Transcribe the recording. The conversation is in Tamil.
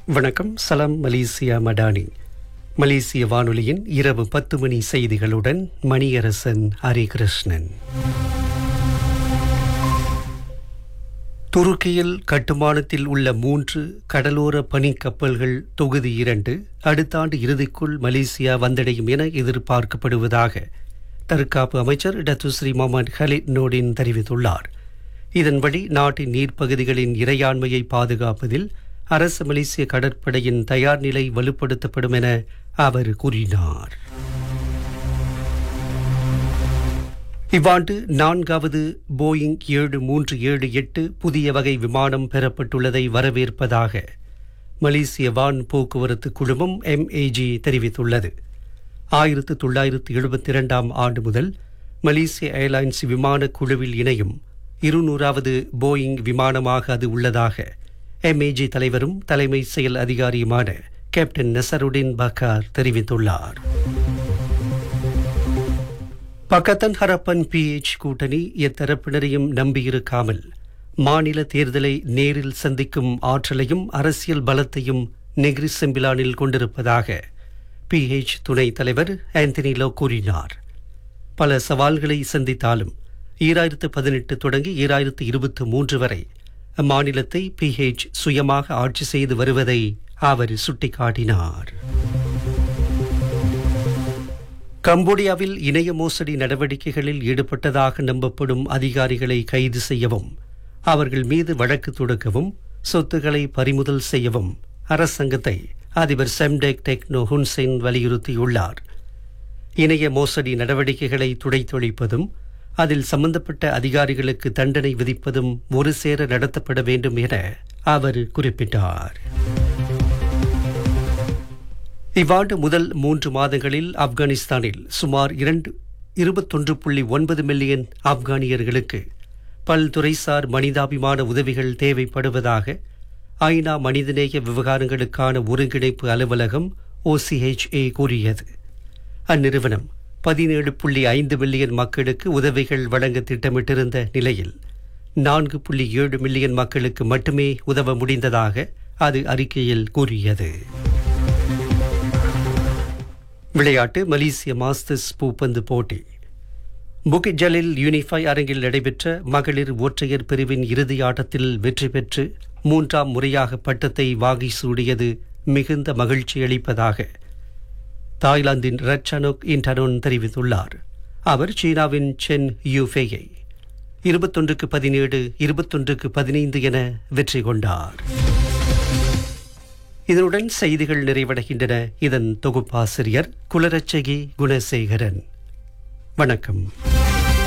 வணக்கம் சலாம் மலேசியா மடானி மலேசிய வானொலியின் இரவு பத்து மணி செய்திகளுடன் மணியரசன் ஹரிகிருஷ்ணன் துருக்கியில் கட்டுமானத்தில் உள்ள மூன்று கடலோர பனிக்கப்பல்கள் தொகுதி இரண்டு அடுத்த ஆண்டு இறுதிக்குள் மலேசியா வந்தடையும் என எதிர்பார்க்கப்படுவதாக தற்காப்பு அமைச்சர் டத்துஸ்ரீ முகமது ஹலித் நோடின் தெரிவித்துள்ளார் இதன்படி நாட்டின் நீர்ப்பகுதிகளின் இறையாண்மையை பாதுகாப்பதில் அரசு மலேசிய கடற்படையின் தயார் நிலை வலுப்படுத்தப்படும் என அவர் கூறினார் இவ்வாண்டு நான்காவது போயிங் ஏழு மூன்று ஏழு எட்டு புதிய வகை விமானம் பெறப்பட்டுள்ளதை வரவேற்பதாக மலேசிய வான் போக்குவரத்து குழுமம் எம்ஏஜி தெரிவித்துள்ளது ஆயிரத்து தொள்ளாயிரத்து எழுபத்தி இரண்டாம் ஆண்டு முதல் மலேசிய ஏர்லைன்ஸ் விமான குழுவில் இணையும் இருநூறாவது போயிங் விமானமாக அது உள்ளதாக எம்ஏஜி தலைவரும் தலைமை செயல் அதிகாரியுமான கேப்டன் நசருடின் பக்கார் தெரிவித்துள்ளார் பக்கத்தன் ஹரப்பன் பிஎச் கூட்டணி எத்தரப்பினரையும் நம்பியிருக்காமல் மாநில தேர்தலை நேரில் சந்திக்கும் ஆற்றலையும் அரசியல் பலத்தையும் நெகிரி செம்பிலானில் கொண்டிருப்பதாக பிஹெச் துணைத் தலைவர் ஆந்தனி லோ கூறினார் பல சவால்களை சந்தித்தாலும் ஈராயிரத்து பதினெட்டு தொடங்கி ஈராயிரத்து இருபத்தி மூன்று வரை அம்மாநிலத்தை பிஹெச் சுயமாக ஆட்சி செய்து வருவதை அவர் சுட்டிக்காட்டினார் கம்போடியாவில் இணைய மோசடி நடவடிக்கைகளில் ஈடுபட்டதாக நம்பப்படும் அதிகாரிகளை கைது செய்யவும் அவர்கள் மீது வழக்கு தொடுக்கவும் சொத்துக்களை பறிமுதல் செய்யவும் அரசாங்கத்தை அதிபர் செம்டெக் டெக்னோ ஹுன்சென் வலியுறுத்தியுள்ளார் இணைய மோசடி நடவடிக்கைகளை துடைத்தொழிப்பதும் அதில் சம்பந்தப்பட்ட அதிகாரிகளுக்கு தண்டனை விதிப்பதும் ஒரு சேர நடத்தப்பட வேண்டும் என அவர் குறிப்பிட்டார் இவ்வாண்டு முதல் மூன்று மாதங்களில் ஆப்கானிஸ்தானில் சுமார் இரண்டு இருபத்தொன்று புள்ளி ஒன்பது மில்லியன் ஆப்கானியர்களுக்கு பல்துறைசார் மனிதாபிமான உதவிகள் தேவைப்படுவதாக ஐநா மனிதநேய விவகாரங்களுக்கான ஒருங்கிணைப்பு அலுவலகம் ஓசிஹெச்ஏ கூறியது அந்நிறுவனம் பதினேழு புள்ளி ஐந்து மில்லியன் மக்களுக்கு உதவிகள் வழங்க திட்டமிட்டிருந்த நிலையில் நான்கு புள்ளி ஏழு மில்லியன் மக்களுக்கு மட்டுமே உதவ முடிந்ததாக அது அறிக்கையில் கூறியது விளையாட்டு மலேசிய மாஸ்டர்ஸ் பூப்பந்து போட்டி புகிட் ஜலில் யூனிஃபை அரங்கில் நடைபெற்ற மகளிர் ஒற்றையர் பிரிவின் இறுதி ஆட்டத்தில் வெற்றி பெற்று மூன்றாம் முறையாக பட்டத்தை வாகி சூடியது மிகுந்த மகிழ்ச்சி அளிப்பதாக தாய்லாந்தின் ரட்சனோக் இன்டனோன் தெரிவித்துள்ளார் அவர் சீனாவின் சென் யூஃபேயை இருபத்தொன்றுக்கு பதினேழு இருபத்தொன்றுக்கு பதினைந்து என வெற்றி கொண்டார் இதனுடன் செய்திகள் நிறைவடைகின்றன இதன் தொகுப்பாசிரியர் குலரட்சகி குணசேகரன் வணக்கம்